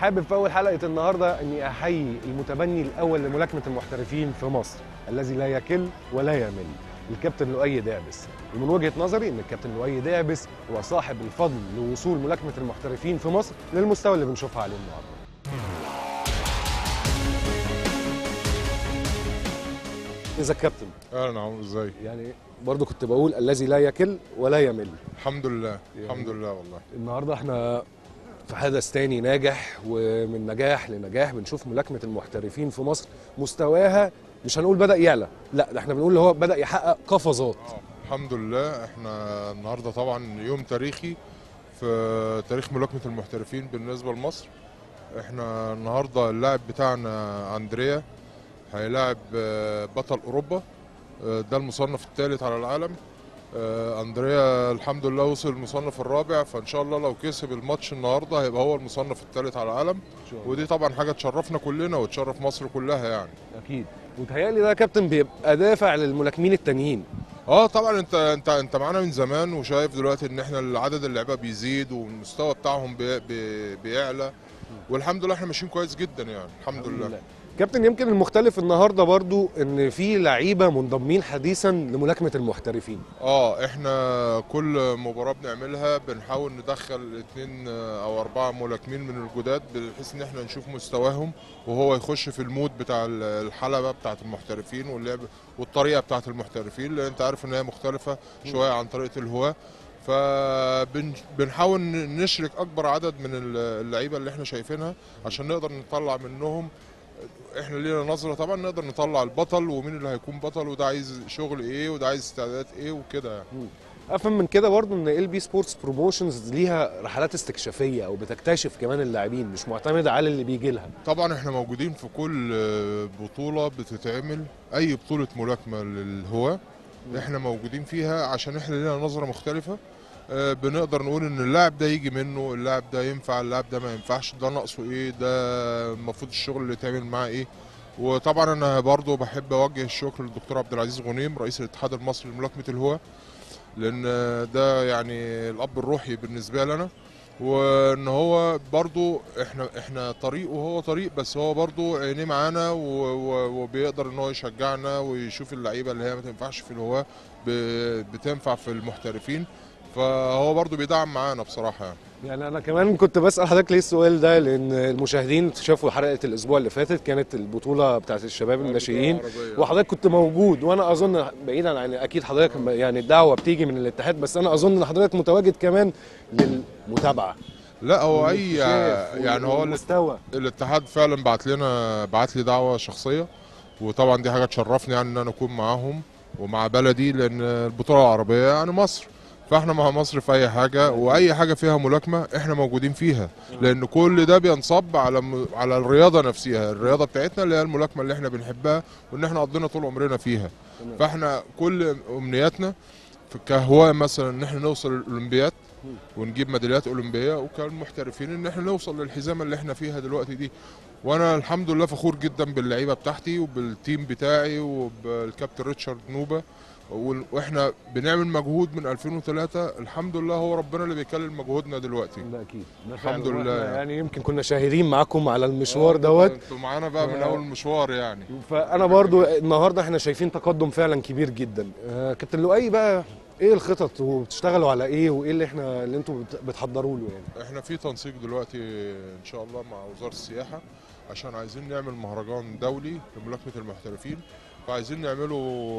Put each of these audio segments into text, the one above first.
حابب في اول حلقه النهارده اني احيي المتبني الاول لملاكمه المحترفين في مصر الذي لا يكل ولا يمل الكابتن لؤي دعبس ومن وجهه نظري ان الكابتن لؤي دعبس هو صاحب الفضل لوصول ملاكمه المحترفين في مصر للمستوى اللي بنشوفها عليه النهارده اذا الكابتن اهلا عمرو ازاي يعني برضو كنت بقول الذي لا يكل ولا يمل الحمد لله يعني- الحمد لله والله النهارده احنا في حدث تاني ناجح ومن نجاح لنجاح بنشوف ملاكمه المحترفين في مصر مستواها مش هنقول بدا يعلى لا ده احنا بنقول اللي هو بدا يحقق قفزات آه، الحمد لله احنا النهارده طبعا يوم تاريخي في تاريخ ملاكمه المحترفين بالنسبه لمصر احنا النهارده اللاعب بتاعنا اندريا هيلاعب آه، بطل اوروبا آه، ده المصنف الثالث على العالم آه، اندريا الحمد لله وصل المصنف الرابع فان شاء الله لو كسب الماتش النهارده هيبقى هو المصنف الثالث على العالم ودي طبعا حاجه تشرفنا كلنا وتشرف مصر كلها يعني اكيد وتهيألي ده يا كابتن بيبقى دافع للملاكمين التانيين اه طبعا انت انت انت معانا من زمان وشايف دلوقتي ان احنا عدد اللعيبه بيزيد والمستوى بتاعهم بي بي بيعلى والحمد لله احنا ماشيين كويس جدا يعني الحمد لله كابتن يمكن المختلف النهارده برضو ان في لعيبه منضمين حديثا لملاكمه المحترفين اه احنا كل مباراه بنعملها بنحاول ندخل اتنين او اربعه ملاكمين من الجداد بحيث ان احنا نشوف مستواهم وهو يخش في المود بتاع الحلبه بتاعه المحترفين واللعب والطريقه بتاعه المحترفين لان انت عارف ان هي مختلفه شويه عن طريقه الهواه فبنحاول نشرك اكبر عدد من اللعيبه اللي احنا شايفينها عشان نقدر نطلع منهم احنا لينا نظره طبعا نقدر نطلع البطل ومين اللي هيكون بطل وده عايز شغل ايه وده عايز استعدادات ايه وكده يعني افهم من كده برضو ان ال بي سبورتس بروموشنز ليها رحلات استكشافيه او بتكتشف كمان اللاعبين مش معتمده على اللي بيجي لها طبعا احنا موجودين في كل بطوله بتتعمل اي بطوله ملاكمه للهواه احنا موجودين فيها عشان احنا لينا نظره مختلفه آه، بنقدر نقول ان اللاعب ده يجي منه اللاعب ده ينفع اللاعب ده ما ينفعش ده ناقصه ايه ده المفروض الشغل اللي يتعمل معاه ايه وطبعا انا برضو بحب اوجه الشكر للدكتور عبد العزيز غنيم رئيس الاتحاد المصري لملاكمه الهواة لان ده يعني الاب الروحي بالنسبه لنا وان هو برضو احنا احنا طريق وهو طريق بس هو برضو عينيه معانا و- و- وبيقدر ان هو يشجعنا ويشوف اللعيبه اللي هي ما تنفعش في الهواه ب- بتنفع في المحترفين فهو برضو بيدعم معانا بصراحه يعني يعني انا كمان كنت بسال حضرتك ليه السؤال ده لان المشاهدين شافوا حلقه الاسبوع اللي فاتت كانت البطوله بتاعت الشباب الناشئين العربية. وحضرتك كنت موجود وانا اظن بعيدا عن اكيد حضرتك يعني الدعوه بتيجي من الاتحاد بس انا اظن ان حضرتك متواجد كمان للمتابعه لا هو اي والاكتشاف يعني هو المستوى الاتحاد فعلا بعت لنا بعت لي دعوه شخصيه وطبعا دي حاجه تشرفني يعني ان انا اكون معاهم ومع بلدي لان البطوله العربيه يعني مصر فاحنا مع مصر في اي حاجه واي حاجه فيها ملاكمه احنا موجودين فيها لان كل ده بينصب على م- على الرياضه نفسها الرياضه بتاعتنا اللي هي الملاكمه اللي احنا بنحبها وان احنا قضينا طول عمرنا فيها تمام. فاحنا كل امنياتنا في كهواة مثلا ان احنا نوصل الاولمبياد ونجيب ميداليات اولمبيه وكالمحترفين ان احنا نوصل للحزامه اللي احنا فيها دلوقتي دي وانا الحمد لله فخور جدا باللعيبه بتاعتي وبالتيم بتاعي وبالكابتن ريتشارد نوبه وال- واحنا بنعمل مجهود من 2003 الحمد لله هو ربنا اللي بيكلل مجهودنا دلوقتي ده اكيد ده الحمد فعلا. لله وإحنا يعني. يعني يمكن كنا شاهدين معاكم على المشوار آه، دوت انتوا معانا بقى من و- اول المشوار يعني فانا برضو النهارده احنا شايفين تقدم فعلا كبير جدا آه، كابتن لؤي بقى ايه الخطط وبتشتغلوا على ايه وايه اللي احنا اللي انتوا بت- بتحضروا له يعني احنا في تنسيق دلوقتي ان شاء الله مع وزاره السياحه عشان عايزين نعمل مهرجان دولي لملاكمه المحترفين فعايزين نعمله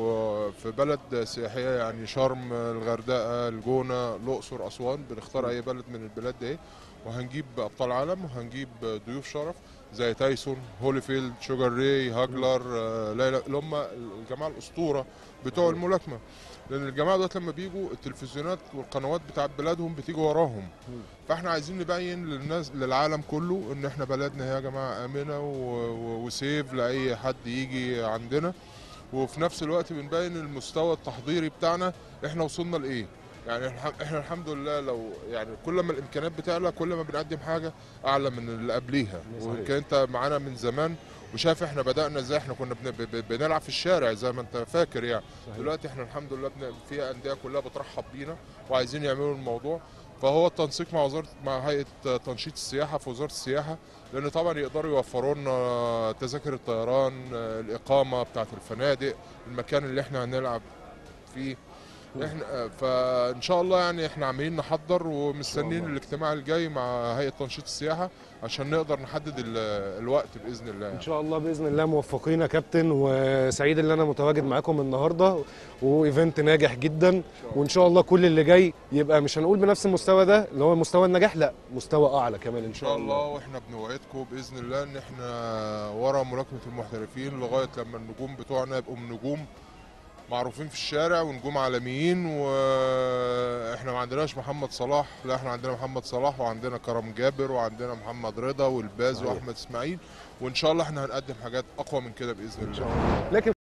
في بلد سياحيه يعني شرم الغردقه الجونه الاقصر اسوان بنختار اي بلد من البلاد دي وهنجيب ابطال عالم وهنجيب ضيوف شرف زي تايسون هوليفيلد شوجر ري هاجلر آه، ليلى اللي هم الجماعه الاسطوره بتوع الملاكمه لان الجماعه دول لما بيجوا التلفزيونات والقنوات بتاعت بلادهم بتيجي وراهم فاحنا عايزين نبين للناس للعالم كله ان احنا بلدنا هي يا جماعه امنه و- و- وسيف لاي حد يجي عندنا وفي نفس الوقت بنبين المستوى التحضيري بتاعنا احنا وصلنا لايه يعني الح- احنا الحمد لله لو يعني كل ما الامكانيات بتعلى كل ما بنقدم حاجه اعلى من اللي قبليها صحيح. ويمكن انت معانا من زمان وشايف احنا بدانا ازاي احنا كنا بن- ب- ب- بنلعب في الشارع زي ما انت فاكر يعني صحيح. دلوقتي احنا الحمد لله بن- في انديه كلها بترحب بينا وعايزين يعملوا الموضوع فهو التنسيق مع وزاره مع هيئه تنشيط السياحه في وزاره السياحه لان طبعا يقدروا يوفروا لنا تذاكر الطيران الاقامه بتاعه الفنادق المكان اللي احنا هنلعب فيه احنا فان شاء الله يعني احنا عاملين نحضر ومستنيين الله. الاجتماع الجاي مع هيئه تنشيط السياحه عشان نقدر نحدد ال- الوقت باذن الله ان يعني. شاء الله باذن الله موفقين يا كابتن وسعيد ان انا متواجد معاكم النهارده وايفنت ناجح جدا وان شاء الله كل اللي جاي يبقى مش هنقول بنفس المستوى ده اللي هو مستوى النجاح لا مستوى اعلى كمان ان ان شاء شاء الله الله واحنا بنوعدكم باذن الله ان احنا ورا ملاكمه المحترفين لغايه لما النجوم بتوعنا يبقوا من نجوم معروفين في الشارع ونجوم عالميين واحنا ما عندناش محمد صلاح لا احنا عندنا محمد صلاح وعندنا كرم جابر وعندنا محمد رضا والباز صحيح. واحمد اسماعيل وان شاء الله احنا هنقدم حاجات اقوى من كده باذن الله لكن